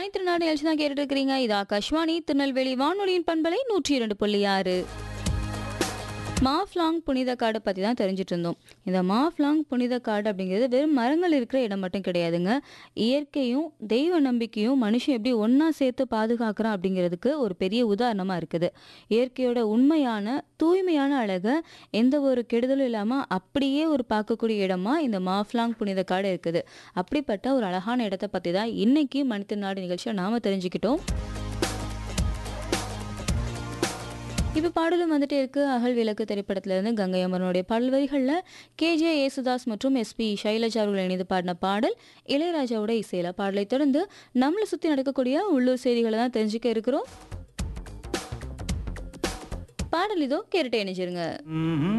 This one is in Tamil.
மணித்திருநாடு நிகழ்ச்சி தான் கேட்டுட்டு இருக்கிறீங்க இது ஆகாஷ்வாணி திருநெல்வேலி வானொலியின் பண்பலை நூற்றி இரண்டு புள்ளி ஆறு மாஃப்லாங் புனித காடை பற்றி தான் தெரிஞ்சிட்டு இருந்தோம் இந்த மாஃப்லாங் புனித காடு அப்படிங்கிறது வெறும் மரங்கள் இருக்கிற இடம் மட்டும் கிடையாதுங்க இயற்கையும் தெய்வ நம்பிக்கையும் மனுஷன் எப்படி ஒன்றா சேர்த்து பாதுகாக்கிறான் அப்படிங்கிறதுக்கு ஒரு பெரிய உதாரணமாக இருக்குது இயற்கையோட உண்மையான தூய்மையான அழகை எந்த ஒரு கெடுதலும் இல்லாமல் அப்படியே ஒரு பார்க்கக்கூடிய இடமா இந்த மாஃப்லாங் புனித காடு இருக்குது அப்படிப்பட்ட ஒரு அழகான இடத்தை பற்றி தான் இன்னைக்கு மனிதநாடு நிகழ்ச்சியை நாம் தெரிஞ்சுக்கிட்டோம் இப்போ பாடலும் வந்துட்டே இருக்கு அகல் விளக்கு திரைப்படத்துல இருந்து கங்கை அமரனுடைய பாடல் வரிகளில் கேஜே ஏசுதாஸ் மற்றும் எஸ்பி சைலஜா அவர்கள் இணைந்து பாடின பாடல் இளையராஜாவோட இசையில பாடலை தொடர்ந்து நம்மளை சுற்றி நடக்கக்கூடிய உள்ளூர் செய்திகளை தான் தெரிஞ்சுக்க இருக்கிறோம் பாடல் இதோ கேட்டுட்டு இணைஞ்சிருங்க ம்ஹும்.